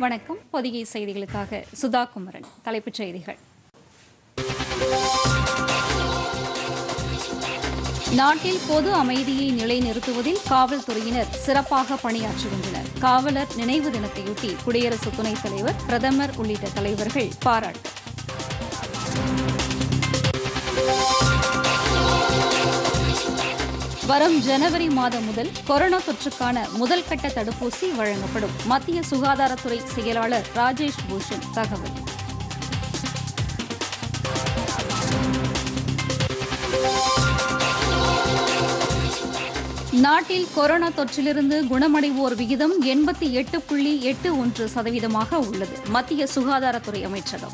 வணக்கம் பொதிகை செய்திகளுக்காக சுதா குமரன் தலைப்புச் செய்திகள் நாட்டில் பொது அமைதியை நிலைநிறுத்துவதில் காவல்துறையினர் சிறப்பாக பணியாற்றுகின்றனர் காவலர் நினைவு தினத்தையொட்டி குடியரசு துணைத் தலைவர் பிரதமர் உள்ளிட்ட தலைவர்கள் பாராட்டு வரும் ஜனவரி மாதம் முதல் கொரோனா தொற்றுக்கான முதல் கட்ட தடுப்பூசி வழங்கப்படும் மத்திய சுகாதாரத்துறை செயலாளர் ராஜேஷ் பூஷன் தகவல் நாட்டில் கொரோனா தொற்றிலிருந்து குணமடைவோர் விகிதம் எண்பத்தி எட்டு புள்ளி எட்டு ஒன்று சதவீதமாக உள்ளது மத்திய சுகாதாரத்துறை அமைச்சகம்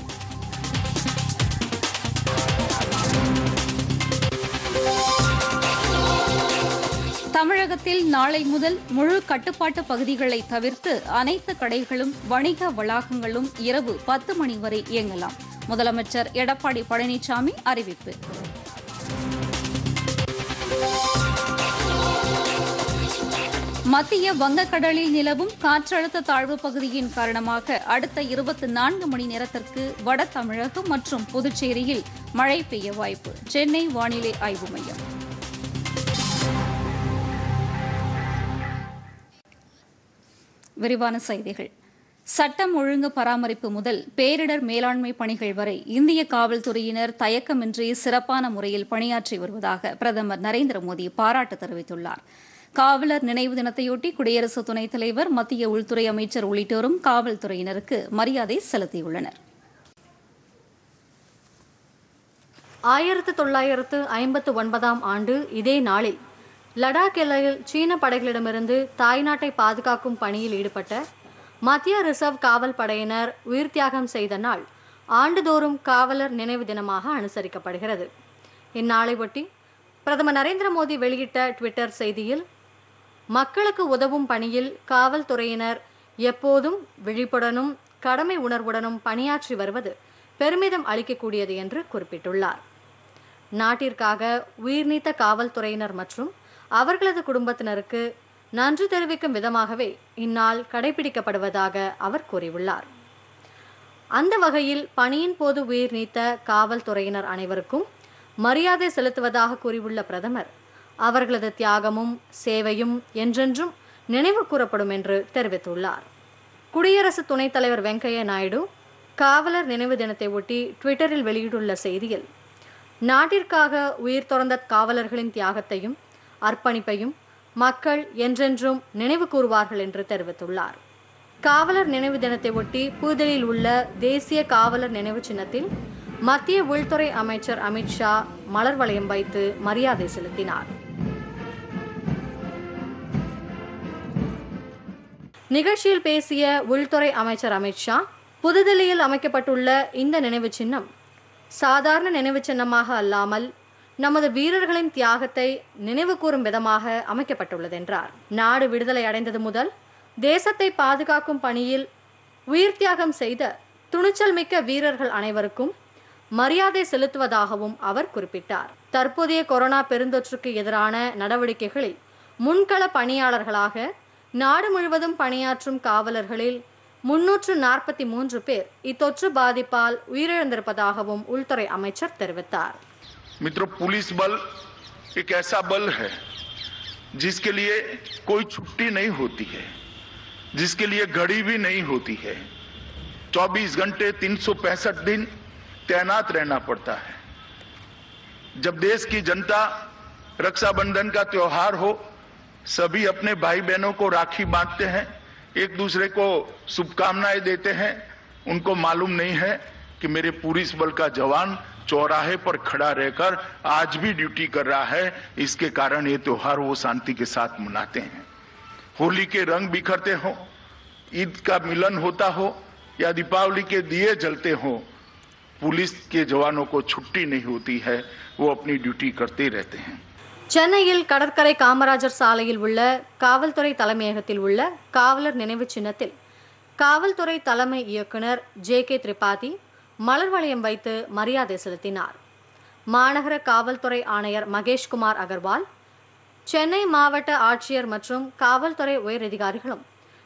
தமிழகத்தில் நாளை முதல் முழு கட்டுப்பாட்டு பகுதிகளை தவிர்த்து அனைத்து கடைகளும் வணிக வளாகங்களும் இரவு பத்து மணி வரை இயங்கலாம் முதலமைச்சர் எடப்பாடி பழனிசாமி அறிவிப்பு மத்திய வங்கக்கடலில் நிலவும் காற்றழுத்த தாழ்வு பகுதியின் காரணமாக அடுத்த இருபத்தி நான்கு மணி நேரத்திற்கு வட தமிழகம் மற்றும் புதுச்சேரியில் மழை பெய்ய வாய்ப்பு சென்னை வானிலை ஆய்வு மையம் விரிவான செய்திகள் சட்டம் ஒழுங்கு பராமரிப்பு முதல் பேரிடர் மேலாண்மை பணிகள் வரை இந்திய காவல்துறையினர் தயக்கமின்றி சிறப்பான முறையில் பணியாற்றி வருவதாக பிரதமர் நரேந்திர மோடி பாராட்டு தெரிவித்துள்ளார் காவலர் நினைவு தினத்தையொட்டி குடியரசு துணைத் தலைவர் மத்திய உள்துறை அமைச்சர் உள்ளிட்டோரும் காவல்துறையினருக்கு மரியாதை செலுத்தியுள்ளனர் ஆயிரத்து தொள்ளாயிரத்து ஐம்பத்து ஒன்பதாம் ஆண்டு இதே நாளில் லடாக் எல்லையில் சீன படைகளிடமிருந்து தாய்நாட்டை பாதுகாக்கும் பணியில் ஈடுபட்ட மத்திய ரிசர்வ் காவல் படையினர் உயிர் தியாகம் செய்த நாள் ஆண்டுதோறும் காவலர் நினைவு தினமாக அனுசரிக்கப்படுகிறது இந்நாளை ஒட்டி பிரதமர் நரேந்திர மோடி வெளியிட்ட ட்விட்டர் செய்தியில் மக்களுக்கு உதவும் பணியில் காவல்துறையினர் எப்போதும் விழிப்புடனும் கடமை உணர்வுடனும் பணியாற்றி வருவது பெருமிதம் அளிக்கக்கூடியது என்று குறிப்பிட்டுள்ளார் நாட்டிற்காக உயிர்நீத்த காவல்துறையினர் மற்றும் அவர்களது குடும்பத்தினருக்கு நன்றி தெரிவிக்கும் விதமாகவே இந்நாள் கடைபிடிக்கப்படுவதாக அவர் கூறியுள்ளார் அந்த வகையில் பணியின் போது உயிர் நீத்த காவல்துறையினர் அனைவருக்கும் மரியாதை செலுத்துவதாக கூறியுள்ள பிரதமர் அவர்களது தியாகமும் சேவையும் என்றென்றும் நினைவு கூறப்படும் என்று தெரிவித்துள்ளார் குடியரசு துணைத் தலைவர் வெங்கையா நாயுடு காவலர் நினைவு தினத்தை ஒட்டி ட்விட்டரில் வெளியிட்டுள்ள செய்தியில் நாட்டிற்காக உயிர் துறந்த காவலர்களின் தியாகத்தையும் அர்ப்பணிப்பையும் மக்கள் என்றென்றும் நினைவு கூறுவார்கள் என்று தெரிவித்துள்ளார் காவலர் நினைவு தினத்தை ஒட்டி புதுதில்லியில் உள்ள தேசிய காவலர் நினைவு சின்னத்தில் மத்திய உள்துறை அமைச்சர் அமித்ஷா மலர் வளையம் வைத்து மரியாதை செலுத்தினார் நிகழ்ச்சியில் பேசிய உள்துறை அமைச்சர் அமித்ஷா புதுதில்லியில் அமைக்கப்பட்டுள்ள இந்த நினைவு சின்னம் சாதாரண நினைவு சின்னமாக அல்லாமல் நமது வீரர்களின் தியாகத்தை நினைவு கூறும் விதமாக அமைக்கப்பட்டுள்ளது என்றார் நாடு விடுதலை அடைந்தது முதல் தேசத்தை பாதுகாக்கும் பணியில் உயிர் தியாகம் செய்த துணிச்சல் மிக்க வீரர்கள் அனைவருக்கும் மரியாதை செலுத்துவதாகவும் அவர் குறிப்பிட்டார் தற்போதைய கொரோனா பெருந்தொற்றுக்கு எதிரான நடவடிக்கைகளில் முன்கள பணியாளர்களாக நாடு முழுவதும் பணியாற்றும் காவலர்களில் முன்னூற்று நாற்பத்தி மூன்று பேர் இத்தொற்று பாதிப்பால் உயிரிழந்திருப்பதாகவும் உள்துறை அமைச்சர் தெரிவித்தார் मित्रों पुलिस बल एक ऐसा बल है जिसके लिए कोई छुट्टी नहीं होती है जिसके लिए घड़ी भी नहीं होती है 24 घंटे तीन दिन तैनात रहना पड़ता है जब देश की जनता रक्षाबंधन का त्योहार हो सभी अपने भाई बहनों को राखी बांटते हैं एक दूसरे को शुभकामनाएं देते हैं उनको मालूम नहीं है कि मेरे पुलिस बल का जवान चौराहे पर खड़ा रहकर आज भी ड्यूटी कर रहा है इसके कारण ये त्योहार वो शांति के साथ मनाते हैं होली के रंग बिखरते हो ईद का मिलन होता हो या दीपावली के दिए जलते हो पुलिस के जवानों को छुट्टी नहीं होती है वो अपनी ड्यूटी करते रहते हैं சென்னையில் கடற்கரை காமராஜர் சாலையில் உள்ள காவல்துறை தலைமையகத்தில் உள்ள காவலர் நினைவு சின்னத்தில் காவல்துறை தலைமை இயக்குனர் ஜே கே திரிபாதி மலர் வளையம் வைத்து மரியாதை செலுத்தினார் மாநகர காவல்துறை ஆணையர் மகேஷ்குமார் அகர்வால் சென்னை மாவட்ட ஆட்சியர் மற்றும் காவல்துறை உயரதிகாரிகளும்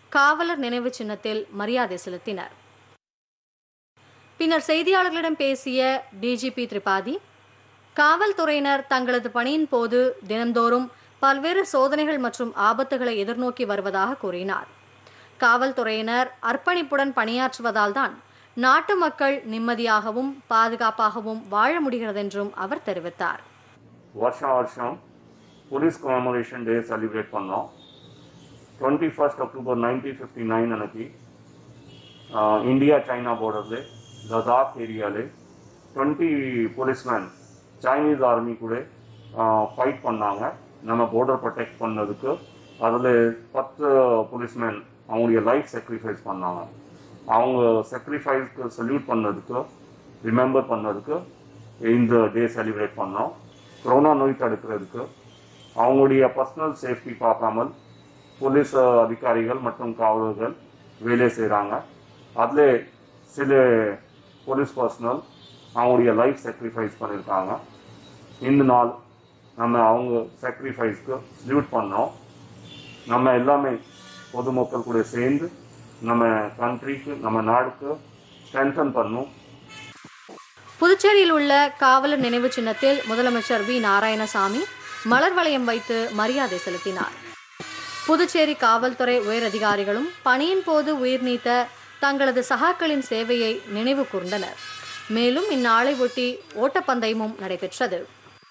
காவலர் நினைவு சின்னத்தில் மரியாதை செலுத்தினர் பின்னர் செய்தியாளர்களிடம் பேசிய டிஜிபி திரிபாதி காவல்துறையினர் தங்களது பணியின் போது தினந்தோறும் பல்வேறு சோதனைகள் மற்றும் ஆபத்துகளை எதிர்நோக்கி வருவதாக கூறினார் காவல்துறையினர் அர்ப்பணிப்புடன் பணியாற்றுவதால் தான் நாட்டு மக்கள் நிம்மதியாகவும் பாதுகாப்பாகவும் வாழ முடிகிறதென்றும் அவர் தெரிவித்தார் வருஷம் வருஷம் போலீஸ் கமெமரேஷன் டே செலிப்ரேட் பண்ணோம் twenty first October nineteen fifty nine அன்னைக்கு இந்தியா சைனா பார்டர்ல லடாக் ஏரியாவில் டுவெண்ட்டி போலீஸ்மேன் சைனீஸ் ஆர்மி கூட ஃபைட் பண்ணாங்க நம்ம பார்டர் ப்ரொடெக்ட் பண்ணதுக்கு அதில் பத்து போலீஸ்மேன் அவங்களுடைய லைஃப் sacrifice பண்ணாங்க அவங்க sacrifice-க்கு சல்யூட் பண்ணதுக்கு ரிமெம்பர் பண்ணதுக்கு இந்த டே செலிப்ரேட் பண்ணோம் கொரோனா நோய் தடுக்கிறதுக்கு அவங்களுடைய பர்சனல் சேஃப்டி பார்க்காமல் போலீஸ் அதிகாரிகள் மற்றும் காவலர்கள் வேலை செய்கிறாங்க அதில் சில போலீஸ் பர்சனல் அவங்களுடைய லைஃப் sacrifice பண்ணியிருக்காங்க இந்த நாள் நம்ம அவங்க sacrifice-க்கு சல்யூட் பண்ணோம் நம்ம எல்லாமே பொதுமக்கள் கூட சேர்ந்து நம்ம கண்ட்ரிக்கு நம்ம நாடுக்கு ஸ்ட்ரென்தன் பண்ணும் புதுச்சேரியில் உள்ள காவலர் நினைவு சின்னத்தில் முதலமைச்சர் வி நாராயணசாமி மலர் வளையம் வைத்து மரியாதை செலுத்தினார் புதுச்சேரி காவல்துறை உயரதிகாரிகளும் பணியின் போது உயிர் நீத்த தங்களது சகாக்களின் சேவையை நினைவு கூர்ந்தனர் மேலும் இந்நாளை ஒட்டி ஓட்டப்பந்தயமும் நடைபெற்றது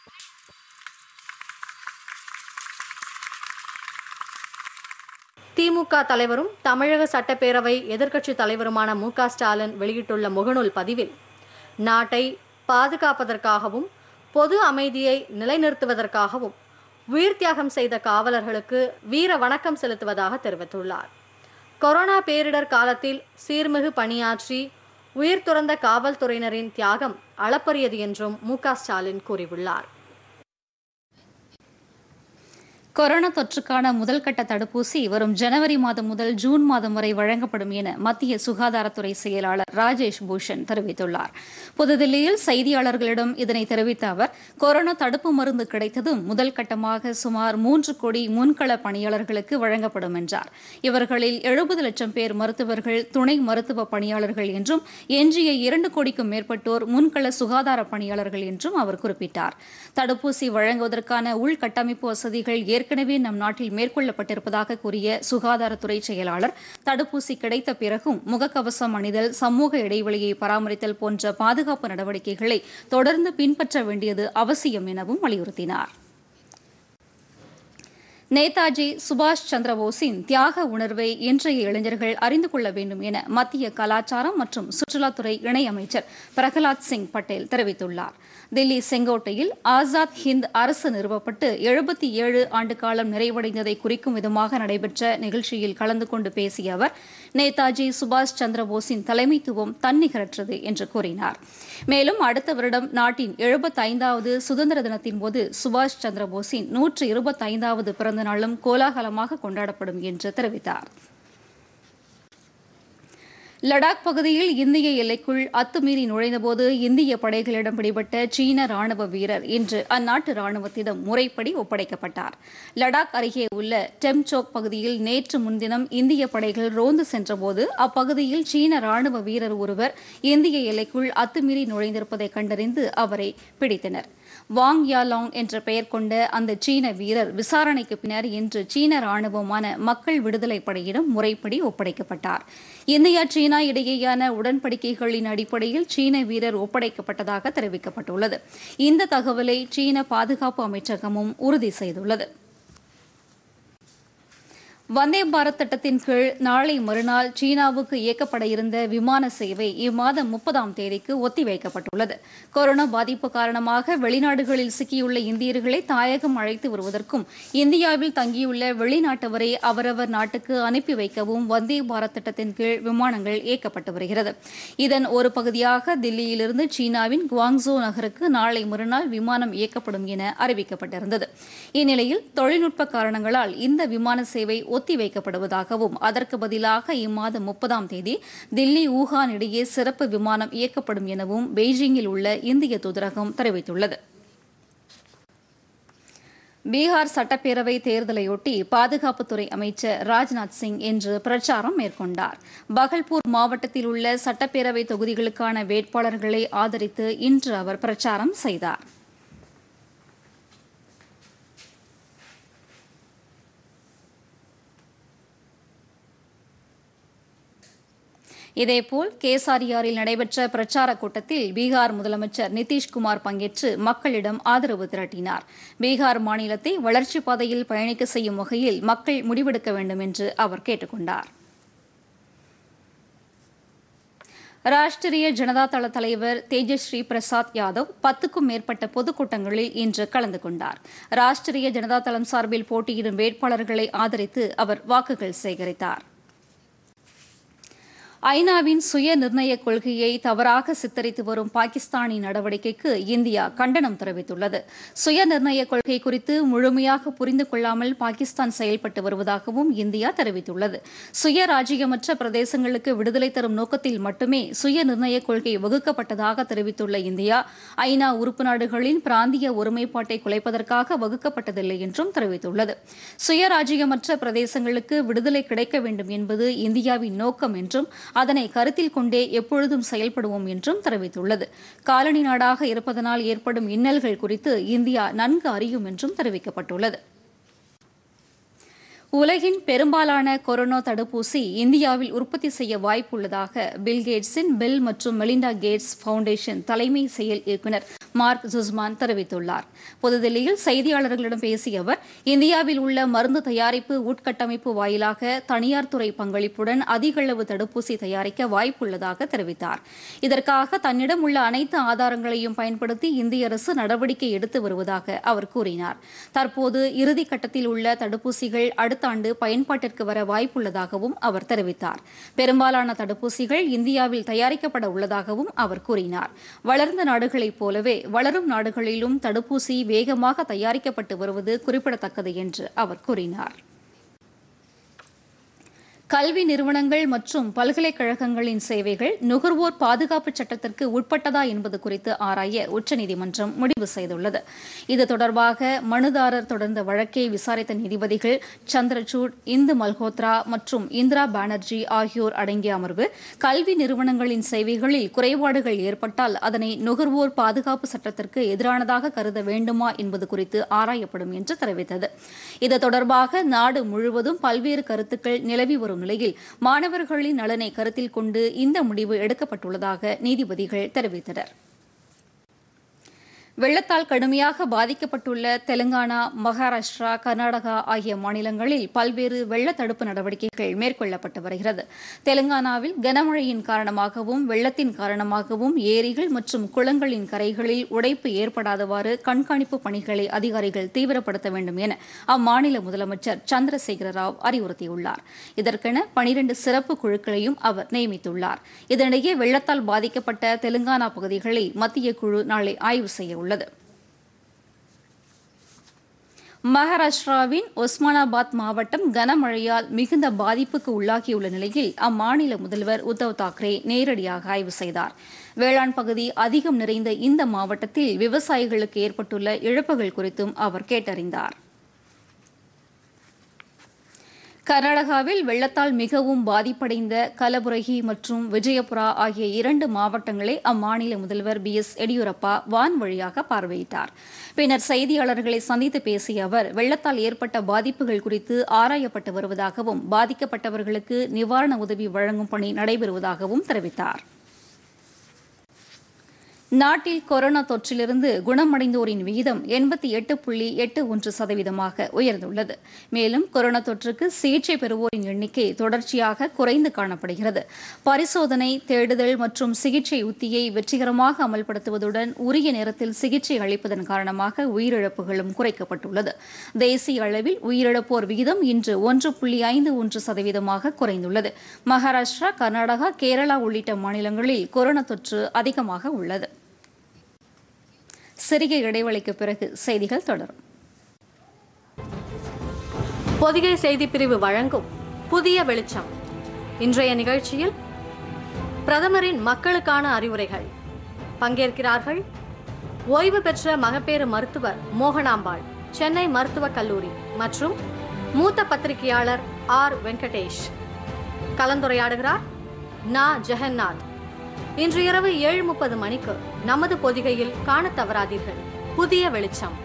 திமுக தலைவரும் தமிழக சட்டப்பேரவை எதிர்க்கட்சித் தலைவருமான மு க ஸ்டாலின் வெளியிட்டுள்ள முகநூல் பதிவில் நாட்டை பாதுகாப்பதற்காகவும் பொது அமைதியை நிலைநிறுத்துவதற்காகவும் உயிர் தியாகம் செய்த காவலர்களுக்கு வீர வணக்கம் செலுத்துவதாக தெரிவித்துள்ளார் கொரோனா பேரிடர் காலத்தில் சீர்மிகு பணியாற்றி உயிர் துறந்த காவல்துறையினரின் தியாகம் அளப்பரியது என்றும் மு க ஸ்டாலின் கூறியுள்ளார் கொரோனா தொற்றுக்கான முதல்கட்ட தடுப்பூசி வரும் ஜனவரி மாதம் முதல் ஜூன் மாதம் வரை வழங்கப்படும் என மத்திய சுகாதாரத்துறை செயலாளர் ராஜேஷ் பூஷன் தெரிவித்துள்ளார் புதுதில்லியில் செய்தியாளர்களிடம் இதனை தெரிவித்த அவர் கொரோனா தடுப்பு மருந்து கிடைத்ததும் முதல் கட்டமாக சுமார் மூன்று கோடி முன்கள பணியாளர்களுக்கு வழங்கப்படும் என்றார் இவர்களில் எழுபது லட்சம் பேர் மருத்துவர்கள் துணை மருத்துவ பணியாளர்கள் என்றும் எஞ்சிய இரண்டு கோடிக்கும் மேற்பட்டோர் முன்கள சுகாதார பணியாளர்கள் என்றும் அவர் குறிப்பிட்டார் தடுப்பூசி வழங்குவதற்கான உள்கட்டமைப்பு வசதிகள் ஏற்கனவே நம் நாட்டில் மேற்கொள்ளப்பட்டிருப்பதாக கூறிய சுகாதாரத்துறை செயலாளர் தடுப்பூசி கிடைத்த பிறகும் முகக்கவசம் அணிதல் சமூக இடைவெளியை பராமரித்தல் போன்ற பாதுகாப்பு நடவடிக்கைகளை தொடர்ந்து பின்பற்ற வேண்டியது அவசியம் எனவும் வலியுறுத்தினார் நேதாஜி சுபாஷ் சந்திரபோஸின் தியாக உணர்வை இன்றைய இளைஞர்கள் அறிந்து கொள்ள வேண்டும் என மத்திய கலாச்சாரம் மற்றும் சுற்றுலாத்துறை இணையமைச்சர் பிரகலாத் சிங் பட்டேல் தெரிவித்துள்ளார் தில்லி செங்கோட்டையில் ஆசாத் ஹிந்த் அரசு நிறுவப்பட்டு எழுபத்தி ஏழு ஆண்டு காலம் நிறைவடைந்ததை குறிக்கும் விதமாக நடைபெற்ற நிகழ்ச்சியில் கலந்து கொண்டு பேசிய அவர் நேதாஜி சுபாஷ் சந்திரபோஸின் தலைமைத்துவம் தன்னிகரற்றது என்று கூறினார் மேலும் அடுத்த வருடம் நாட்டின் எழுபத்தைந்தாவது சுதந்திர தினத்தின் போது சுபாஷ் சந்திரபோஸின் நூற்று இருபத்தைந்தாவது பிறந்த நாளும் கோலாகலமாக கொண்டாடப்படும் என்று தெரிவித்தார் லடாக் பகுதியில் இந்திய எல்லைக்குள் அத்துமீறி நுழைந்தபோது இந்திய படைகளிடம் பிடிபட்ட சீன ராணுவ வீரர் இன்று அந்நாட்டு ராணுவத்திடம் முறைப்படி ஒப்படைக்கப்பட்டார் லடாக் அருகே உள்ள டெம்சோக் பகுதியில் நேற்று முன்தினம் இந்திய படைகள் ரோந்து சென்றபோது அப்பகுதியில் சீன ராணுவ வீரர் ஒருவர் இந்திய எல்லைக்குள் அத்துமீறி நுழைந்திருப்பதை கண்டறிந்து அவரை பிடித்தனர் வாங் யாலாங் என்ற பெயர் கொண்ட அந்த சீன வீரர் விசாரணைக்கு பின்னர் இன்று சீன ராணுவமான மக்கள் விடுதலை படையிடம் முறைப்படி ஒப்படைக்கப்பட்டார் இந்தியா சீனா இடையேயான உடன்படிக்கைகளின் அடிப்படையில் சீன வீரர் ஒப்படைக்கப்பட்டதாக தெரிவிக்கப்பட்டுள்ளது இந்த தகவலை சீன பாதுகாப்பு அமைச்சகமும் உறுதி செய்துள்ளது வந்தே பாரத் திட்டத்தின் கீழ் நாளை மறுநாள் சீனாவுக்கு இயக்கப்பட இருந்த விமான சேவை இம்மாதம் முப்பதாம் தேதிக்கு ஒத்திவைக்கப்பட்டுள்ளது கொரோனா பாதிப்பு காரணமாக வெளிநாடுகளில் சிக்கியுள்ள இந்தியர்களை தாயகம் அழைத்து வருவதற்கும் இந்தியாவில் தங்கியுள்ள வெளிநாட்டவரை அவரவர் நாட்டுக்கு அனுப்பி வைக்கவும் வந்தே பாரத் திட்டத்தின் கீழ் விமானங்கள் இயக்கப்பட்டு வருகிறது இதன் ஒரு பகுதியாக தில்லியிலிருந்து சீனாவின் குவாங்சோ நகருக்கு நாளை மறுநாள் விமானம் இயக்கப்படும் என அறிவிக்கப்பட்டிருந்தது இந்நிலையில் தொழில்நுட்ப காரணங்களால் இந்த விமான சேவை ஒத்திவைக்கப்படுவதாகவும் அதற்கு பதிலாக இம்மாதம் முப்பதாம் தேதி தில்லி ஊகான் இடையே சிறப்பு விமானம் இயக்கப்படும் எனவும் பெய்ஜிங்கில் உள்ள இந்திய தூதரகம் தெரிவித்துள்ளது பீகார் சட்டப்பேரவை தேர்தலையொட்டி பாதுகாப்புத்துறை அமைச்சர் ராஜ்நாத் சிங் இன்று பிரச்சாரம் மேற்கொண்டார் பகல்பூர் மாவட்டத்தில் உள்ள சட்டப்பேரவை தொகுதிகளுக்கான வேட்பாளர்களை ஆதரித்து இன்று அவர் பிரச்சாரம் செய்தார் இதேபோல் கேசாரியாரில் நடைபெற்ற பிரச்சார கூட்டத்தில் பீகார் முதலமைச்சர் நிதிஷ்குமார் பங்கேற்று மக்களிடம் ஆதரவு திரட்டினார் பீகார் மாநிலத்தை வளர்ச்சிப் பாதையில் பயணிக்க செய்யும் வகையில் மக்கள் முடிவெடுக்க வேண்டும் என்று அவர் கேட்டுக் கொண்டார் ராஷ்டிரிய ஜனதா தள தலைவர் தேஜஸ்ரீ பிரசாத் யாதவ் பத்துக்கும் மேற்பட்ட பொதுக்கூட்டங்களில் இன்று கலந்து கொண்டார் ராஷ்டிரிய ஜனதா தளம் சார்பில் போட்டியிடும் வேட்பாளர்களை ஆதரித்து அவர் வாக்குகள் சேகரித்தார் ஐநாவின் சுய நிர்ணய கொள்கையை தவறாக சித்தரித்து வரும் பாகிஸ்தானின் நடவடிக்கைக்கு இந்தியா கண்டனம் தெரிவித்துள்ளது சுய நிர்ணய கொள்கை குறித்து முழுமையாக புரிந்து கொள்ளாமல் பாகிஸ்தான் செயல்பட்டு வருவதாகவும் இந்தியா தெரிவித்துள்ளது சுய ராஜ்யமற்ற பிரதேசங்களுக்கு விடுதலை தரும் நோக்கத்தில் மட்டுமே சுய நிர்ணய கொள்கை வகுக்கப்பட்டதாக தெரிவித்துள்ள இந்தியா ஐநா உறுப்பு நாடுகளின் பிராந்திய ஒருமைப்பாட்டை குலைப்பதற்காக வகுக்கப்பட்டதில்லை என்றும் தெரிவித்துள்ளது சுயராஜ்யமற்ற பிரதேசங்களுக்கு விடுதலை கிடைக்க வேண்டும் என்பது இந்தியாவின் நோக்கம் என்றும் அதனை கருத்தில் கொண்டே எப்பொழுதும் செயல்படுவோம் என்றும் தெரிவித்துள்ளது காலனி நாடாக இருப்பதனால் ஏற்படும் இன்னல்கள் குறித்து இந்தியா நன்கு அறியும் என்றும் தெரிவிக்கப்பட்டுள்ளது உலகின் பெரும்பாலான கொரோனா தடுப்பூசி இந்தியாவில் உற்பத்தி செய்ய வாய்ப்புள்ளதாக பில்கேட்ஸின் பில் மற்றும் மெலிண்டா கேட்ஸ் ஃபவுண்டேஷன் தலைமை செயல் இயக்குநர் மார்க் ஜுஸ்மான் தெரிவித்துள்ளார் புதுதில்லியில் செய்தியாளர்களிடம் பேசிய அவர் இந்தியாவில் உள்ள மருந்து தயாரிப்பு உட்கட்டமைப்பு வாயிலாக தனியார் துறை பங்களிப்புடன் அதிக அளவு தடுப்பூசி தயாரிக்க வாய்ப்புள்ளதாக தெரிவித்தார் இதற்காக தன்னிடம் உள்ள அனைத்து ஆதாரங்களையும் பயன்படுத்தி இந்திய அரசு நடவடிக்கை எடுத்து வருவதாக அவர் கூறினார் தற்போது இறுதி கட்டத்தில் உள்ள தடுப்பூசிகள் அடுத்த ஆண்டு பயன்பாட்டிற்கு வர வாய்ப்புள்ளதாகவும் அவர் தெரிவித்தார் பெரும்பாலான தடுப்பூசிகள் இந்தியாவில் தயாரிக்கப்பட உள்ளதாகவும் அவர் கூறினார் வளர்ந்த நாடுகளைப் போலவே வளரும் நாடுகளிலும் தடுப்பூசி வேகமாக தயாரிக்கப்பட்டு வருவது குறிப்பிடத்தக்கது என்று அவர் கூறினார் கல்வி நிறுவனங்கள் மற்றும் பல்கலைக்கழகங்களின் சேவைகள் நுகர்வோர் பாதுகாப்பு சட்டத்திற்கு உட்பட்டதா என்பது குறித்து ஆராய உச்சநீதிமன்றம் முடிவு செய்துள்ளது இது தொடர்பாக மனுதாரர் தொடர்ந்த வழக்கை விசாரித்த நீதிபதிகள் சந்திரசூட் இந்து மல்ஹோத்ரா மற்றும் இந்திரா பானர்ஜி ஆகியோர் அடங்கிய அமர்வு கல்வி நிறுவனங்களின் சேவைகளில் குறைபாடுகள் ஏற்பட்டால் அதனை நுகர்வோர் பாதுகாப்பு சட்டத்திற்கு எதிரானதாக கருத வேண்டுமா என்பது குறித்து ஆராயப்படும் என்று தெரிவித்தது இது தொடர்பாக நாடு முழுவதும் பல்வேறு கருத்துக்கள் நிலவி வரும் நிலையில் மாணவர்களின் நலனை கருத்தில் கொண்டு இந்த முடிவு எடுக்கப்பட்டுள்ளதாக நீதிபதிகள் தெரிவித்தனர் வெள்ளத்தால் கடுமையாக பாதிக்கப்பட்டுள்ள தெலுங்கானா மகாராஷ்டிரா கர்நாடகா ஆகிய மாநிலங்களில் பல்வேறு வெள்ள தடுப்பு நடவடிக்கைகள் மேற்கொள்ளப்பட்டு வருகிறது தெலுங்கானாவில் கனமழையின் காரணமாகவும் வெள்ளத்தின் காரணமாகவும் ஏரிகள் மற்றும் குளங்களின் கரைகளில் உடைப்பு ஏற்படாதவாறு கண்காணிப்பு பணிகளை அதிகாரிகள் தீவிரப்படுத்த வேண்டும் என அம்மாநில முதலமைச்சர் சந்திரசேகர ராவ் அறிவுறுத்தியுள்ளார் இதற்கென பனிரண்டு சிறப்பு குழுக்களையும் அவர் நியமித்துள்ளார் இதனிடையே வெள்ளத்தால் பாதிக்கப்பட்ட தெலுங்கானா பகுதிகளை மத்திய குழு நாளை ஆய்வு செய்ய உள்ளது மகாராஷ்டிராவின் ஒஸ்மானாபாத் மாவட்டம் கனமழையால் மிகுந்த பாதிப்புக்கு உள்ளாகியுள்ள நிலையில் அம்மாநில முதல்வர் உத்தவ் தாக்கரே நேரடியாக ஆய்வு செய்தார் வேளாண் பகுதி அதிகம் நிறைந்த இந்த மாவட்டத்தில் விவசாயிகளுக்கு ஏற்பட்டுள்ள இழப்புகள் குறித்தும் அவர் கேட்டறிந்தார் கர்நாடகாவில் வெள்ளத்தால் மிகவும் பாதிப்படைந்த கலபுரகி மற்றும் விஜயபுரா ஆகிய இரண்டு மாவட்டங்களை அம்மாநில முதல்வர் பி எஸ் எடியூரப்பா வான் வழியாக பார்வையிட்டார் பின்னர் செய்தியாளர்களை சந்தித்து பேசிய அவர் வெள்ளத்தால் ஏற்பட்ட பாதிப்புகள் குறித்து ஆராயப்பட்டு வருவதாகவும் பாதிக்கப்பட்டவர்களுக்கு நிவாரண உதவி வழங்கும் பணி நடைபெறுவதாகவும் தெரிவித்தார் நாட்டில் கொரோனா தொற்றிலிருந்து குணமடைந்தோரின் விகிதம் எண்பத்தி எட்டு புள்ளி எட்டு ஒன்று சதவீதமாக உயர்ந்துள்ளது மேலும் கொரோனா தொற்றுக்கு சிகிச்சை பெறுவோரின் எண்ணிக்கை தொடர்ச்சியாக குறைந்து காணப்படுகிறது பரிசோதனை தேடுதல் மற்றும் சிகிச்சை உத்தியை வெற்றிகரமாக அமல்படுத்துவதுடன் உரிய நேரத்தில் சிகிச்சை அளிப்பதன் காரணமாக உயிரிழப்புகளும் குறைக்கப்பட்டுள்ளது தேசிய அளவில் உயிரிழப்போர் விகிதம் இன்று ஒன்று புள்ளி ஐந்து ஒன்று சதவீதமாக குறைந்துள்ளது மகாராஷ்டிரா கர்நாடகா கேரளா உள்ளிட்ட மாநிலங்களில் கொரோனா தொற்று அதிகமாக உள்ளது சிறிய இடைவெளிக்கு பிறகு செய்திகள் தொடரும் பொதிகை செய்திப் பிரிவு வழங்கும் புதிய வெளிச்சம் இன்றைய நிகழ்ச்சியில் பிரதமரின் மக்களுக்கான அறிவுரைகள் பங்கேற்கிறார்கள் ஓய்வு பெற்ற மகப்பேறு மருத்துவர் மோகனாம்பாள் சென்னை மருத்துவக் கல்லூரி மற்றும் மூத்த பத்திரிகையாளர் ஆர் வெங்கடேஷ் கலந்துரையாடுகிறார் நா ஜெகநாத் இன்று இரவு ஏழு முப்பது மணிக்கு நமது பொதிகையில் காணத் தவறாதீர்கள் புதிய வெளிச்சம்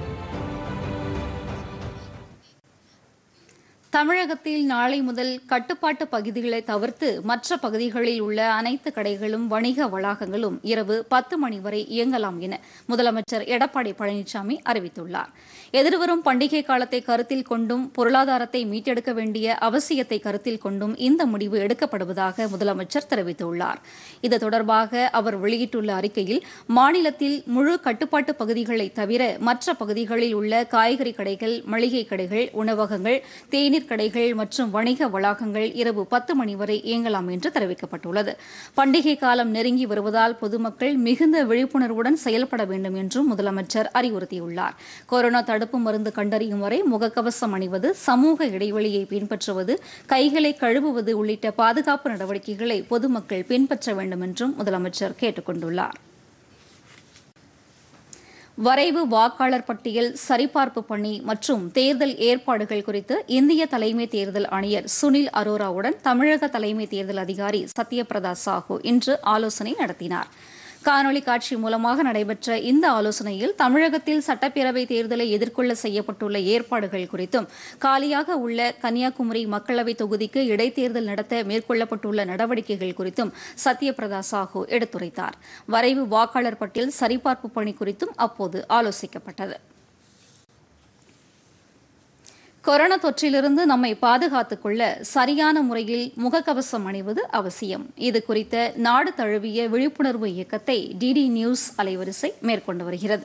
தமிழகத்தில் நாளை முதல் கட்டுப்பாட்டு பகுதிகளை தவிர்த்து மற்ற பகுதிகளில் உள்ள அனைத்து கடைகளும் வணிக வளாகங்களும் இரவு பத்து மணி வரை இயங்கலாம் என முதலமைச்சர் எடப்பாடி பழனிசாமி அறிவித்துள்ளார் எதிர்வரும் பண்டிகை காலத்தை கருத்தில் கொண்டும் பொருளாதாரத்தை மீட்டெடுக்க வேண்டிய அவசியத்தை கருத்தில் கொண்டும் இந்த முடிவு எடுக்கப்படுவதாக முதலமைச்சர் தெரிவித்துள்ளார் இது தொடர்பாக அவர் வெளியிட்டுள்ள அறிக்கையில் மாநிலத்தில் முழு கட்டுப்பாட்டு பகுதிகளை தவிர மற்ற பகுதிகளில் உள்ள காய்கறி கடைகள் மளிகை கடைகள் உணவகங்கள் தேநீர் கடைகள் மற்றும் வணிக வளாகங்கள் இரவு பத்து மணி வரை இயங்கலாம் என்று தெரிவிக்கப்பட்டுள்ளது பண்டிகை காலம் நெருங்கி வருவதால் பொதுமக்கள் மிகுந்த விழிப்புணர்வுடன் செயல்பட வேண்டும் என்றும் முதலமைச்சர் அறிவுறுத்தியுள்ளார் கொரோனா தடுப்பு மருந்து கண்டறியும் வரை முகக்கவசம் அணிவது சமூக இடைவெளியை பின்பற்றுவது கைகளை கழுவுவது உள்ளிட்ட பாதுகாப்பு நடவடிக்கைகளை பொதுமக்கள் பின்பற்ற வேண்டும் என்றும் முதலமைச்சர் கேட்டுக் கொண்டுள்ளார் வரைவு வாக்காளர் பட்டியல் சரிபார்ப்பு பணி மற்றும் தேர்தல் ஏற்பாடுகள் குறித்து இந்திய தலைமை தேர்தல் ஆணையர் சுனில் அரோராவுடன் தமிழக தலைமை தேர்தல் அதிகாரி சத்யபிரதா சாஹூ இன்று ஆலோசனை நடத்தினார் காணொலி காட்சி மூலமாக நடைபெற்ற இந்த ஆலோசனையில் தமிழகத்தில் சட்டப்பேரவை தேர்தலை எதிர்கொள்ள செய்யப்பட்டுள்ள ஏற்பாடுகள் குறித்தும் காலியாக உள்ள கன்னியாகுமரி மக்களவை தொகுதிக்கு இடைத்தேர்தல் நடத்த மேற்கொள்ளப்பட்டுள்ள நடவடிக்கைகள் குறித்தும் சத்யபிரதா சாஹூ எடுத்துரைத்தார் வரைவு வாக்காளர் பட்டியல் சரிபார்ப்பு பணி குறித்தும் அப்போது ஆலோசிக்கப்பட்டது கொரோனா தொற்றிலிருந்து நம்மை பாதுகாத்துக் கொள்ள சரியான முறையில் முகக்கவசம் அணிவது அவசியம் இது குறித்த நாடு தழுவிய விழிப்புணர்வு இயக்கத்தை டிடி நியூஸ் அலைவரிசை மேற்கொண்டு வருகிறது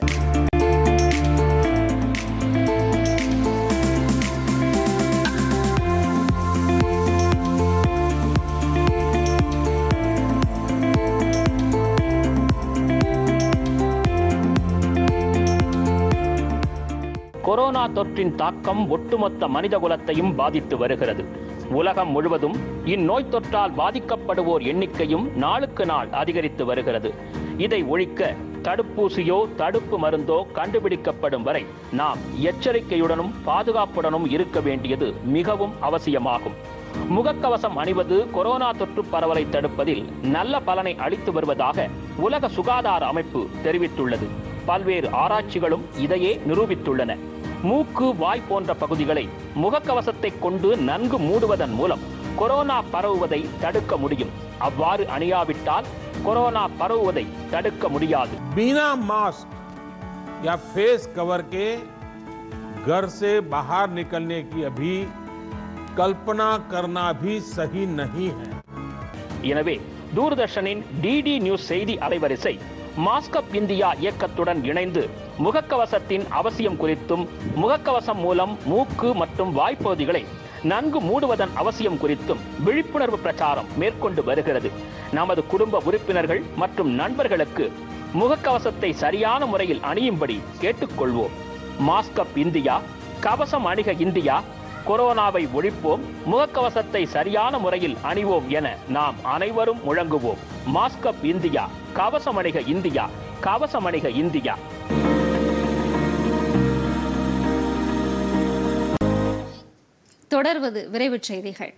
கொரோனா தொற்றின் தாக்கம் ஒட்டுமொத்த மனிதகுலத்தையும் பாதித்து வருகிறது உலகம் முழுவதும் இந்நோய் தொற்றால் பாதிக்கப்படுவோர் எண்ணிக்கையும் நாளுக்கு நாள் அதிகரித்து வருகிறது இதை ஒழிக்க தடுப்பூசியோ தடுப்பு மருந்தோ கண்டுபிடிக்கப்படும் வரை நாம் எச்சரிக்கையுடனும் பாதுகாப்புடனும் இருக்க வேண்டியது மிகவும் அவசியமாகும் முகக்கவசம் அணிவது கொரோனா தொற்று பரவலை தடுப்பதில் நல்ல பலனை அளித்து வருவதாக உலக சுகாதார அமைப்பு தெரிவித்துள்ளது பல்வேறு ஆராய்ச்சிகளும் இதையே நிரூபித்துள்ளன மூக்கு வாய் போன்ற பகுதிகளை முகக்கவசத்தை கொண்டு நன்கு மூடுவதன் மூலம் கொரோனா பரவுவதை தடுக்க முடியும் அவ்வாறு அணியாவிட்டால் கொரோனா பரவுவதை தடுக்க முடியாது बिना मास्क या फेस कवर के घर से बाहर निकलने की अभी कल्पना करना भी सही नहीं है எனவே தூர்தர்ஷனின் டிடி நியூஸ் செய்தி அலைவரிசை மாஸ்கப் இந்தியா இயக்கத்துடன் இணைந்து முகக்கவசத்தின் அவசியம் குறித்தும் முகக்கவசம் மூலம் மூக்கு மற்றும் வாய்ப்பகுதிகளை நன்கு மூடுவதன் அவசியம் குறித்தும் விழிப்புணர்வு பிரச்சாரம் மேற்கொண்டு வருகிறது நமது குடும்ப உறுப்பினர்கள் மற்றும் நண்பர்களுக்கு முகக்கவசத்தை சரியான முறையில் அணியும்படி கேட்டுக்கொள்வோம் மாஸ்கப் இந்தியா கவசம் அணிக இந்தியா கொரோனாவை ஒழிப்போம் முகக்கவசத்தை சரியான முறையில் அணிவோம் என நாம் அனைவரும் முழங்குவோம் மாஸ்கப் இந்தியா கவசம் அணிக இந்தியா கவசம் அணிக இந்தியா தொடர்வது விரைவுச் செய்திகள்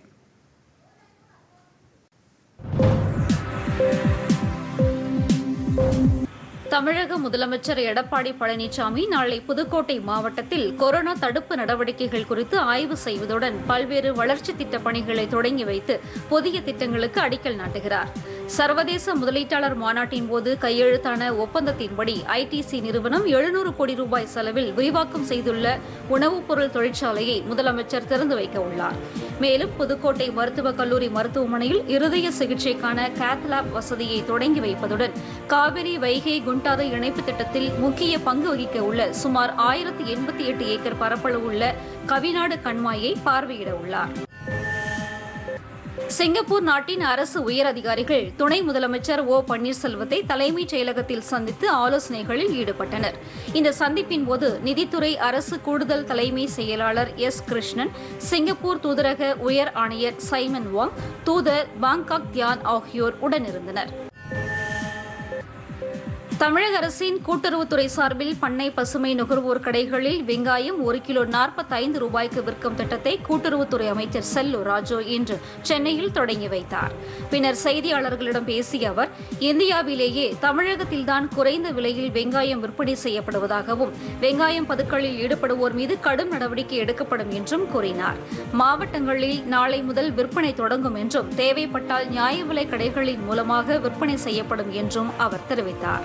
தமிழக முதலமைச்சர் எடப்பாடி பழனிசாமி நாளை புதுக்கோட்டை மாவட்டத்தில் கொரோனா தடுப்பு நடவடிக்கைகள் குறித்து ஆய்வு செய்வதுடன் பல்வேறு வளர்ச்சி திட்டப் பணிகளை தொடங்கி வைத்து புதிய திட்டங்களுக்கு அடிக்கல் நாட்டுகிறார் சர்வதேச முதலீட்டாளர் மாநாட்டின் போது கையெழுத்தான ஒப்பந்தத்தின்படி ஐடிசி நிறுவனம் எழுநூறு கோடி ரூபாய் செலவில் விரிவாக்கம் செய்துள்ள உணவுப் பொருள் தொழிற்சாலையை முதலமைச்சர் திறந்து வைக்க உள்ளார் மேலும் புதுக்கோட்டை மருத்துவக் கல்லூரி மருத்துவமனையில் இருதய சிகிச்சைக்கான கேத்லாப் வசதியை தொடங்கி வைப்பதுடன் காவிரி வைகை குண்டாறு இணைப்பு திட்டத்தில் முக்கிய பங்கு வகிக்க உள்ள சுமார் ஆயிரத்தி எண்பத்தி எட்டு ஏக்கர் பரப்பளவு உள்ள கவிநாடு கண்மாயை பார்வையிட உள்ளார் சிங்கப்பூர் நாட்டின் அரசு உயர் அதிகாரிகள் துணை முதலமைச்சர் ஓ பன்னீர்செல்வத்தை தலைமைச் செயலகத்தில் சந்தித்து ஆலோசனைகளில் ஈடுபட்டனர் இந்த சந்திப்பின் போது நிதித்துறை அரசு கூடுதல் தலைமை செயலாளர் எஸ் கிருஷ்ணன் சிங்கப்பூர் தூதரக உயர் ஆணையர் சைமன் வாங் தூதர் பாங்காக் தியான் ஆகியோர் உடனிருந்தனர் தமிழக அரசின் கூட்டுறவுத்துறை சார்பில் பண்ணை பசுமை நுகர்வோர் கடைகளில் வெங்காயம் ஒரு கிலோ நாற்பத்தைந்து ரூபாய்க்கு விற்கும் திட்டத்தை கூட்டுறவுத்துறை அமைச்சர் செல்லூர் ராஜு இன்று சென்னையில் தொடங்கி வைத்தார் பின்னர் செய்தியாளர்களிடம் பேசிய அவர் இந்தியாவிலேயே தமிழகத்தில்தான் குறைந்த விலையில் வெங்காயம் விற்பனை செய்யப்படுவதாகவும் வெங்காயம் பதுக்களில் ஈடுபடுவோர் மீது கடும் நடவடிக்கை எடுக்கப்படும் என்றும் கூறினார் மாவட்டங்களில் நாளை முதல் விற்பனை தொடங்கும் என்றும் தேவைப்பட்டால் நியாய விலை கடைகளின் மூலமாக விற்பனை செய்யப்படும் என்றும் அவர் தெரிவித்தார்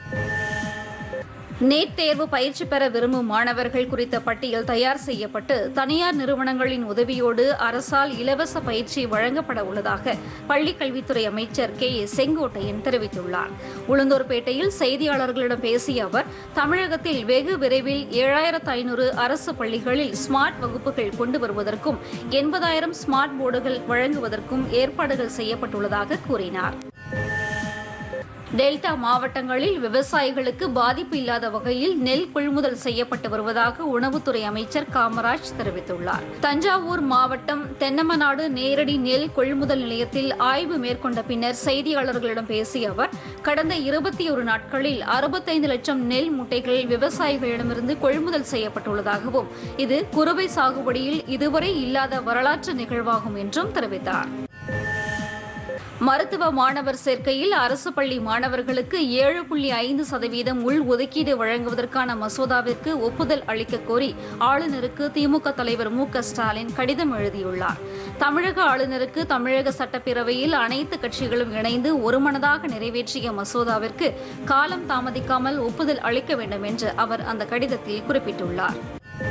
நீட் தேர்வு பயிற்சி பெற விரும்பும் மாணவர்கள் குறித்த பட்டியல் தயார் செய்யப்பட்டு தனியார் நிறுவனங்களின் உதவியோடு அரசால் இலவச பயிற்சி வழங்கப்பட உள்ளதாக பள்ளிக் கல்வித்துறை அமைச்சர் கே ஏ செங்கோட்டையன் தெரிவித்துள்ளார் உளுந்தூர்பேட்டையில் செய்தியாளர்களிடம் பேசிய அவர் தமிழகத்தில் வெகு விரைவில் ஏழாயிரத்து ஐநூறு அரசு பள்ளிகளில் ஸ்மார்ட் வகுப்புகள் கொண்டு வருவதற்கும் எண்பதாயிரம் ஸ்மார்ட் போர்டுகள் வழங்குவதற்கும் ஏற்பாடுகள் செய்யப்பட்டுள்ளதாக கூறினார் டெல்டா மாவட்டங்களில் விவசாயிகளுக்கு பாதிப்பு இல்லாத வகையில் நெல் கொள்முதல் செய்யப்பட்டு வருவதாக உணவுத்துறை அமைச்சர் காமராஜ் தெரிவித்துள்ளார் தஞ்சாவூர் மாவட்டம் தென்னமநாடு நேரடி நெல் கொள்முதல் நிலையத்தில் ஆய்வு மேற்கொண்ட பின்னர் செய்தியாளர்களிடம் பேசிய அவர் கடந்த இருபத்தி ஒரு நாட்களில் அறுபத்தைந்து லட்சம் நெல் முட்டைகள் விவசாயிகளிடமிருந்து கொள்முதல் செய்யப்பட்டுள்ளதாகவும் இது குறுவை சாகுபடியில் இதுவரை இல்லாத வரலாற்று நிகழ்வாகும் என்றும் தெரிவித்தார் மருத்துவ மாணவர் சேர்க்கையில் அரசு பள்ளி மாணவர்களுக்கு ஏழு புள்ளி ஐந்து சதவீதம் உள் ஒதுக்கீடு வழங்குவதற்கான மசோதாவிற்கு ஒப்புதல் அளிக்க கோரி ஆளுநருக்கு திமுக தலைவர் மு க ஸ்டாலின் கடிதம் எழுதியுள்ளார் தமிழக ஆளுநருக்கு தமிழக சட்டப்பேரவையில் அனைத்து கட்சிகளும் இணைந்து ஒருமனதாக நிறைவேற்றிய மசோதாவிற்கு காலம் தாமதிக்காமல் ஒப்புதல் அளிக்க வேண்டும் என்று அவர் அந்த கடிதத்தில் குறிப்பிட்டுள்ளார்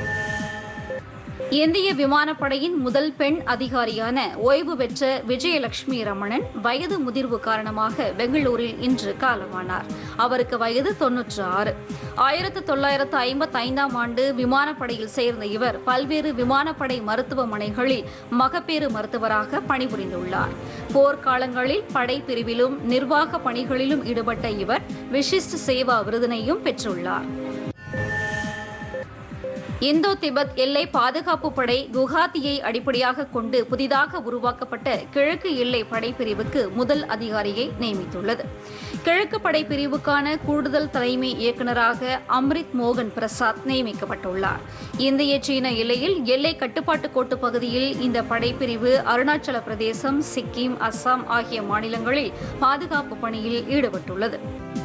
இந்திய விமானப்படையின் முதல் பெண் அதிகாரியான ஓய்வு பெற்ற விஜயலட்சுமி ரமணன் வயது முதிர்வு காரணமாக பெங்களூரில் இன்று காலமானார் அவருக்கு வயது தொன்னூற்று ஆறு ஆயிரத்து தொள்ளாயிரத்து ஐம்பத்தி ஐந்தாம் ஆண்டு விமானப்படையில் சேர்ந்த இவர் பல்வேறு விமானப்படை மருத்துவமனைகளில் மகப்பேறு மருத்துவராக பணிபுரிந்துள்ளார் போர்க்காலங்களில் படைப்பிரிவிலும் நிர்வாக பணிகளிலும் ஈடுபட்ட இவர் விசிஷ்ட சேவா விருதினையும் பெற்றுள்ளார் இந்தோ திபெத் எல்லை பாதுகாப்பு படை குவஹாத்தியை அடிப்படையாக கொண்டு புதிதாக உருவாக்கப்பட்ட கிழக்கு எல்லை படைப்பிரிவுக்கு முதல் அதிகாரியை நியமித்துள்ளது கிழக்கு படைப்பிரிவுக்கான கூடுதல் தலைமை இயக்குநராக அம்ரித் மோகன் பிரசாத் நியமிக்கப்பட்டுள்ளார் இந்திய சீன எல்லையில் எல்லை கட்டுப்பாட்டு கோட்டு பகுதியில் இந்த படைப்பிரிவு அருணாச்சல பிரதேசம் சிக்கிம் அஸ்ஸாம் ஆகிய மாநிலங்களில் பாதுகாப்பு பணியில் ஈடுபட்டுள்ளது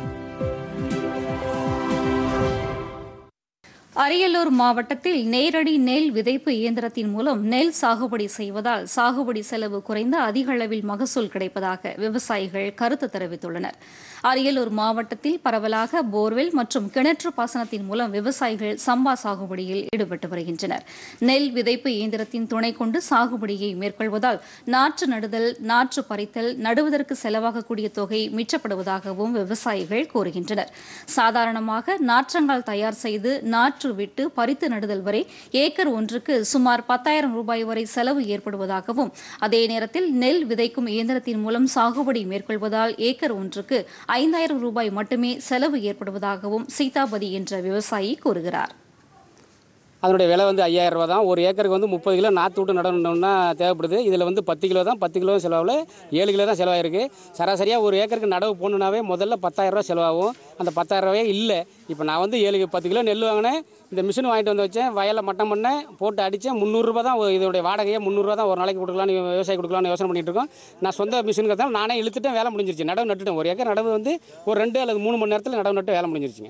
அரியலூர் மாவட்டத்தில் நேரடி நெல் விதைப்பு இயந்திரத்தின் மூலம் நெல் சாகுபடி செய்வதால் சாகுபடி செலவு குறைந்து அதிக அளவில் மகசூல் கிடைப்பதாக விவசாயிகள் கருத்து தெரிவித்துள்ளனர் அரியலூர் மாவட்டத்தில் பரவலாக போர்வெல் மற்றும் கிணற்று பாசனத்தின் மூலம் விவசாயிகள் சம்பா சாகுபடியில் ஈடுபட்டு வருகின்றனர் நெல் விதைப்பு இயந்திரத்தின் துணை கொண்டு சாகுபடியை மேற்கொள்வதால் நாற்று நடுதல் நாற்று பறித்தல் நடுவதற்கு செலவாகக்கூடிய தொகை மிச்சப்படுவதாகவும் விவசாயிகள் கூறுகின்றனர் சாதாரணமாக நாற்றங்கால் தயார் செய்து நாற்று விட்டு பறித்து நடுதல் வரை ஏக்கர் ஒன்றுக்கு சுமார் பத்தாயிரம் ரூபாய் வரை செலவு ஏற்படுவதாகவும் அதே நேரத்தில் நெல் விதைக்கும் இயந்திரத்தின் மூலம் சாகுபடி மேற்கொள்வதால் ஏக்கர் ஒன்றுக்கு ஐந்தாயிரம் ரூபாய் மட்டுமே செலவு ஏற்படுவதாகவும் சீதாபதி என்ற விவசாயி கூறுகிறார் அதனுடைய விலை வந்து ஐயாயிரம் ரூபா தான் ஒரு ஏக்கருக்கு வந்து முப்பது கிலோ நாற்று விட்டு நடணும்னா தேவைப்படுது இதில் வந்து பத்து கிலோ தான் பத்து கிலோ செலவில் ஏழு கிலோ தான் செலவாயிருக்கு சராசரியாக ஒரு ஏக்கருக்கு நடவு போடணுன்னாவே முதல்ல பத்தாயிரம் ரூபா செலவாகும் அந்த பத்தாயிரம் ரூபாயே இல்லை இப்போ நான் வந்து ஏழு பத்து கிலோ நெல் வாங்கினேன் இந்த மிஷின் வாங்கிட்டு வந்து வச்சேன் வயலில் மட்டம் பண்ணேன் போட்டு அடித்தேன் முந்நூறுரூபா தான் இதோடைய வாடகையே முந்நூறுரூவா தான் ஒரு நாளைக்கு கொடுக்கலாம்னு விவசாயி கொடுக்கலாம்னு யோசனை பண்ணிட்டு இருக்கோம் நான் சொந்த மிஷினுக்கு நானே இழுத்துட்டேன் வேலை முடிஞ்சிருச்சு நடவு நட்டுட்டேன் ஒரு ஏக்கர் நடவு வந்து ஒரு ரெண்டு அல்லது மூணு மணி நேரத்தில் நடவு நட்டு வேலை முடிஞ்சிருச்சுங்க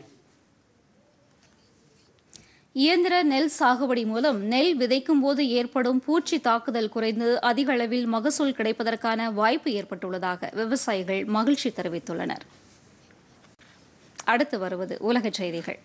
இயந்திர நெல் சாகுபடி மூலம் நெல் விதைக்கும் போது ஏற்படும் பூச்சி தாக்குதல் குறைந்து அதிக அளவில் மகசூல் கிடைப்பதற்கான வாய்ப்பு ஏற்பட்டுள்ளதாக விவசாயிகள் மகிழ்ச்சி தெரிவித்துள்ளனர் அடுத்து வருவது உலகச் செய்திகள்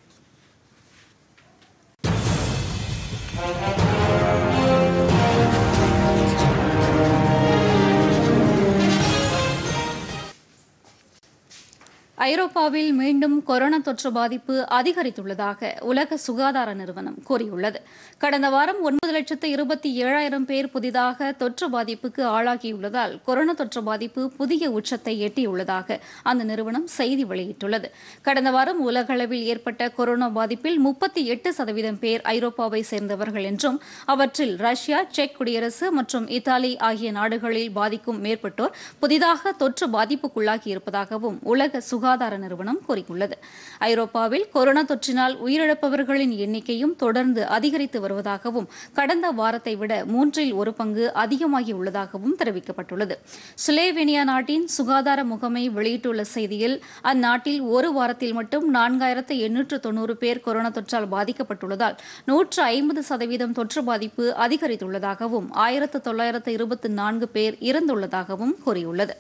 ஐரோப்பாவில் மீண்டும் கொரோனா தொற்று பாதிப்பு அதிகரித்துள்ளதாக உலக சுகாதார நிறுவனம் கூறியுள்ளது கடந்த வாரம் ஒன்பது லட்சத்து இருபத்தி ஏழாயிரம் பேர் புதிதாக தொற்று பாதிப்புக்கு ஆளாகியுள்ளதால் கொரோனா தொற்று பாதிப்பு புதிய உச்சத்தை எட்டியுள்ளதாக அந்த நிறுவனம் செய்தி வெளியிட்டுள்ளது கடந்த வாரம் உலகளவில் ஏற்பட்ட கொரோனா பாதிப்பில் முப்பத்தி எட்டு சதவீதம் பேர் ஐரோப்பாவை சேர்ந்தவர்கள் என்றும் அவற்றில் ரஷ்யா செக் குடியரசு மற்றும் இத்தாலி ஆகிய நாடுகளில் பாதிக்கும் மேற்பட்டோர் புதிதாக தொற்று பாதிப்புக்குள்ளாகி இருப்பதாகவும் உலக சுகாதார சுகாதார நிறுவனம் கூறியுள்ளது ஐரோப்பாவில் கொரோனா தொற்றினால் உயிரிழப்பவர்களின் எண்ணிக்கையும் தொடர்ந்து அதிகரித்து வருவதாகவும் கடந்த வாரத்தை விட மூன்றில் ஒரு பங்கு அதிகமாகியுள்ளதாகவும் தெரிவிக்கப்பட்டுள்ளது சுலேவேனியா நாட்டின் சுகாதார முகமை வெளியிட்டுள்ள செய்தியில் அந்நாட்டில் ஒரு வாரத்தில் மட்டும் நான்காயிரத்து எண்ணூற்று தொன்னூறு பேர் கொரோனா தொற்றால் பாதிக்கப்பட்டுள்ளதால் நூற்று ஐம்பது சதவீதம் தொற்று பாதிப்பு அதிகரித்துள்ளதாகவும் ஆயிரத்து தொள்ளாயிரத்து இருபத்தி நான்கு பேர் இறந்துள்ளதாகவும் கூறியுள்ளது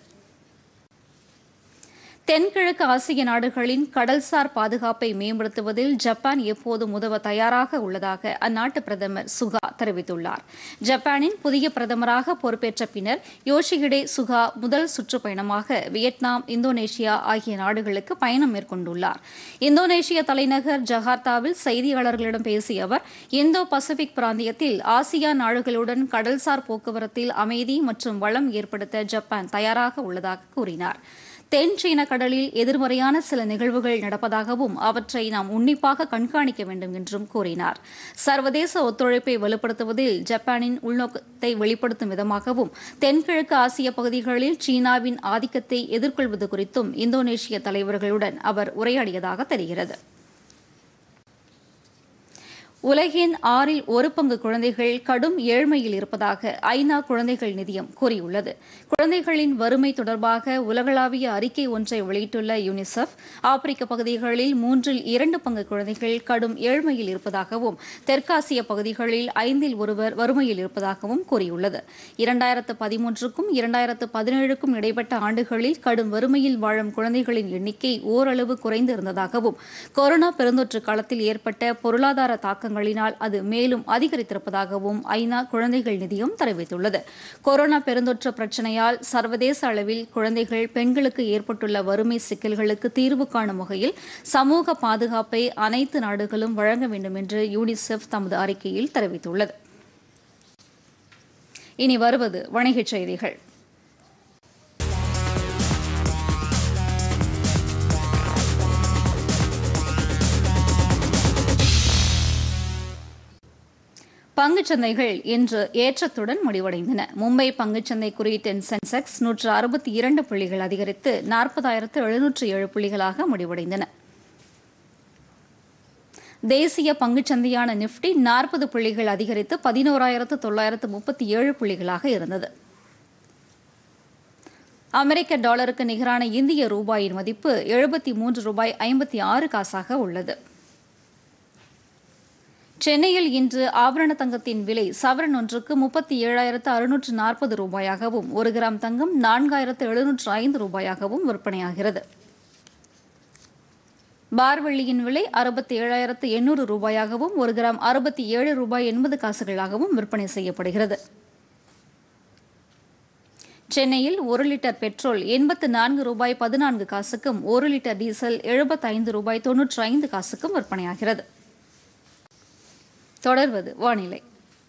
தென்கிழக்கு ஆசிய நாடுகளின் கடல்சார் பாதுகாப்பை மேம்படுத்துவதில் ஜப்பான் எப்போதும் உதவ தயாராக உள்ளதாக அந்நாட்டு பிரதமர் சுகா தெரிவித்துள்ளார் ஜப்பானின் புதிய பிரதமராக பொறுப்பேற்ற பின்னர் யோஷிஹிடே சுகா முதல் சுற்றுப்பயணமாக வியட்நாம் இந்தோனேஷியா ஆகிய நாடுகளுக்கு பயணம் மேற்கொண்டுள்ளார் இந்தோனேஷிய தலைநகர் ஜகார்த்தாவில் செய்தியாளர்களிடம் பேசிய அவர் இந்தோ பசிபிக் பிராந்தியத்தில் ஆசியான் நாடுகளுடன் கடல்சார் போக்குவரத்தில் அமைதி மற்றும் வளம் ஏற்படுத்த ஜப்பான் தயாராக உள்ளதாக கூறினார் தென் சீன கடலில் எதிர்மறையான சில நிகழ்வுகள் நடப்பதாகவும் அவற்றை நாம் உன்னிப்பாக கண்காணிக்க வேண்டும் என்றும் கூறினார் சர்வதேச ஒத்துழைப்பை வலுப்படுத்துவதில் ஜப்பானின் உள்நோக்கத்தை வெளிப்படுத்தும் விதமாகவும் தென்கிழக்கு ஆசிய பகுதிகளில் சீனாவின் ஆதிக்கத்தை எதிர்கொள்வது குறித்தும் இந்தோனேஷிய தலைவர்களுடன் அவர் உரையாடியதாக தெரிகிறது உலகின் ஆறில் ஒரு பங்கு குழந்தைகள் கடும் ஏழ்மையில் இருப்பதாக ஐநா குழந்தைகள் நிதியம் கூறியுள்ளது குழந்தைகளின் வறுமை தொடர்பாக உலகளாவிய அறிக்கை ஒன்றை வெளியிட்டுள்ள யுனிசெஃப் ஆப்பிரிக்க பகுதிகளில் மூன்றில் இரண்டு பங்கு குழந்தைகள் கடும் ஏழ்மையில் இருப்பதாகவும் தெற்காசிய பகுதிகளில் ஐந்தில் ஒருவர் வறுமையில் இருப்பதாகவும் கூறியுள்ளது இரண்டாயிரத்து பதிமூன்றுக்கும் இரண்டாயிரத்து பதினேழுக்கும் இடைப்பட்ட ஆண்டுகளில் கடும் வறுமையில் வாழும் குழந்தைகளின் எண்ணிக்கை ஓரளவு குறைந்திருந்ததாகவும் கொரோனா பெருந்தொற்று காலத்தில் ஏற்பட்ட பொருளாதார தாக்கங்களினால் அது மேலும் அதிகரித்திருப்பதாகவும் ஐநா குழந்தைகள் நிதியம் தெரிவித்துள்ளது கொரோனா பெருந்தொற்று பிரச்சினையால் சர்வதேச அளவில் குழந்தைகள் பெண்களுக்கு ஏற்பட்டுள்ள வறுமை சிக்கல்களுக்கு தீர்வு காணும் வகையில் சமூக பாதுகாப்பை அனைத்து நாடுகளும் வழங்க வேண்டும் என்று யூனிசெஃப் தமது அறிக்கையில் தெரிவித்துள்ளது இனி வருவது வணிகச் செய்திகள் பங்குச்சந்தைகள் இன்று ஏற்றத்துடன் முடிவடைந்தன மும்பை பங்குச்சந்தை குறியீட்டின் சென்செக்ஸ் நூற்று அறுபத்தி இரண்டு புள்ளிகள் அதிகரித்து நாற்பதாயிரத்து எழுநூற்று ஏழு புள்ளிகளாக முடிவடைந்தன தேசிய பங்குச்சந்தையான நிப்டி நாற்பது புள்ளிகள் அதிகரித்து பதினோராயிரத்து தொள்ளாயிரத்து முப்பத்தி ஏழு புள்ளிகளாக இருந்தது அமெரிக்க டாலருக்கு நிகரான இந்திய ரூபாயின் மதிப்பு எழுபத்தி மூன்று ரூபாய் ஐம்பத்தி ஆறு காசாக உள்ளது சென்னையில் இன்று ஆபரண தங்கத்தின் விலை சவரன் ஒன்றுக்கு முப்பத்தி ஏழாயிரத்து அறுநூற்று நாற்பது ரூபாயாகவும் ஒரு கிராம் தங்கம் நான்காயிரத்து எழுநூற்று ஐந்து ரூபாயாகவும் விற்பனையாகிறது பார்வெள்ளியின் விலை அறுபத்தி ஏழாயிரத்து எண்ணூறு ரூபாயாகவும் ஒரு கிராம் அறுபத்தி ஏழு ரூபாய் எண்பது காசுகளாகவும் விற்பனை செய்யப்படுகிறது சென்னையில் ஒரு லிட்டர் பெட்ரோல் எண்பத்து நான்கு ரூபாய் பதினான்கு காசுக்கும் ஒரு லிட்டர் டீசல் எழுபத்தைந்து ரூபாய் தொன்னூற்றி ஐந்து காசுக்கும் விற்பனையாகிறது தொடர்வது வானிலை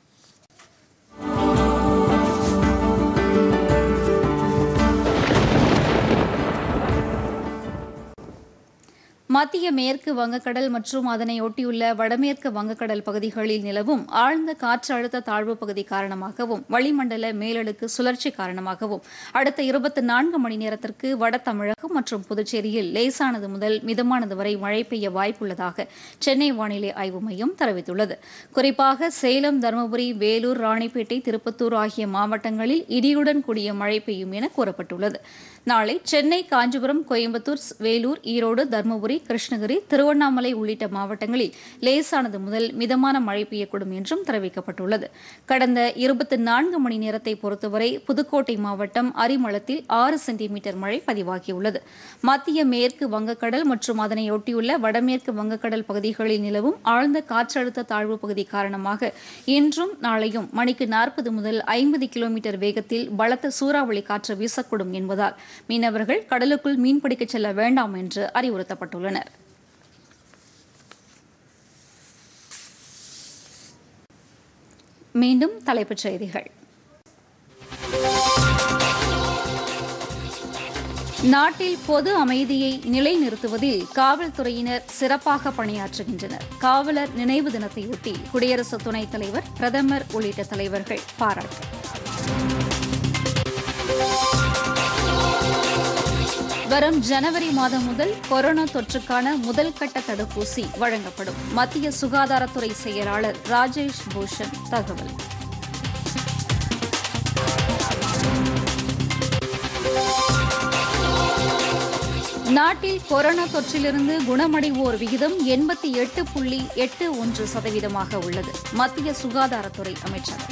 மத்திய மேற்கு வங்கக்கடல் மற்றும் அதனை ஒட்டியுள்ள வடமேற்கு வங்கக்கடல் பகுதிகளில் நிலவும் ஆழ்ந்த காற்றழுத்த தாழ்வு பகுதி காரணமாகவும் வளிமண்டல மேலடுக்கு சுழற்சி காரணமாகவும் அடுத்த இருபத்தி நான்கு மணி நேரத்திற்கு வட தமிழகம் மற்றும் புதுச்சேரியில் லேசானது முதல் மிதமானது வரை மழை பெய்ய வாய்ப்புள்ளதாக சென்னை வானிலை ஆய்வு மையம் தெரிவித்துள்ளது குறிப்பாக சேலம் தருமபுரி வேலூர் ராணிப்பேட்டை திருப்பத்தூர் ஆகிய மாவட்டங்களில் இடியுடன் கூடிய மழை பெய்யும் என கூறப்பட்டுள்ளது நாளை சென்னை காஞ்சிபுரம் கோயம்புத்தூர் வேலூர் ஈரோடு தருமபுரி கிருஷ்ணகிரி திருவண்ணாமலை உள்ளிட்ட மாவட்டங்களில் லேசானது முதல் மிதமான மழை பெய்யக்கூடும் என்றும் தெரிவிக்கப்பட்டுள்ளது கடந்த இருபத்தி நான்கு மணி நேரத்தை பொறுத்தவரை புதுக்கோட்டை மாவட்டம் அரிமளத்தில் ஆறு சென்டிமீட்டர் மழை பதிவாகியுள்ளது மத்திய மேற்கு வங்கக்கடல் மற்றும் அதனையொட்டியுள்ள வடமேற்கு வங்கக்கடல் பகுதிகளில் நிலவும் ஆழ்ந்த காற்றழுத்த தாழ்வு பகுதி காரணமாக இன்றும் நாளையும் மணிக்கு நாற்பது முதல் ஐம்பது கிலோமீட்டர் வேகத்தில் பலத்த சூறாவளி காற்று வீசக்கூடும் என்பதால் மீனவர்கள் கடலுக்குள் மீன்பிடிக்கச் செல்ல வேண்டாம் என்று அறிவுறுத்தப்பட்டுள்ளனர் மீண்டும் தலைப்புச் செய்திகள் நாட்டில் பொது அமைதியை நிலைநிறுத்துவதில் காவல்துறையினர் சிறப்பாக பணியாற்றுகின்றனர் காவலர் நினைவு தினத்தையொட்டி குடியரசு துணைத் தலைவர் பிரதமர் உள்ளிட்ட தலைவர்கள் பாராட்டு வரும் ஜனவரி மாதம் முதல் கொரோனா தொற்றுக்கான முதல் கட்ட தடுப்பூசி வழங்கப்படும் மத்திய சுகாதாரத்துறை செயலாளர் ராஜேஷ் பூஷன் தகவல் நாட்டில் கொரோனா தொற்றிலிருந்து குணமடைவோர் விகிதம் எண்பத்தி எட்டு புள்ளி எட்டு ஒன்று சதவீதமாக உள்ளது மத்திய சுகாதாரத்துறை அமைச்சர்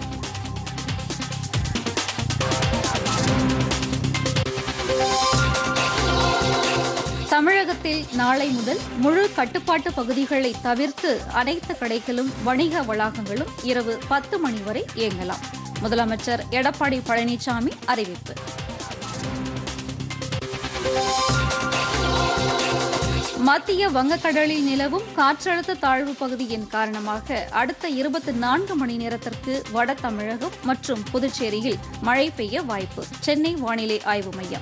தமிழகத்தில் நாளை முதல் முழு கட்டுப்பாட்டு பகுதிகளை தவிர்த்து அனைத்து கடைகளும் வணிக வளாகங்களும் இரவு பத்து மணி வரை இயங்கலாம் முதலமைச்சர் எடப்பாடி பழனிசாமி அறிவிப்பு மத்திய வங்கக்கடலில் நிலவும் காற்றழுத்த தாழ்வு பகுதியின் காரணமாக அடுத்த இருபத்தி நான்கு மணி நேரத்திற்கு வட தமிழகம் மற்றும் புதுச்சேரியில் மழை பெய்ய வாய்ப்பு சென்னை வானிலை ஆய்வு மையம்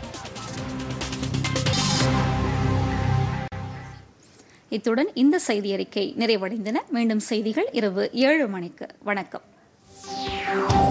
இத்துடன் இந்த செய்தி அறிக்கை நிறைவடைந்தன மீண்டும் செய்திகள் இரவு ஏழு மணிக்கு வணக்கம்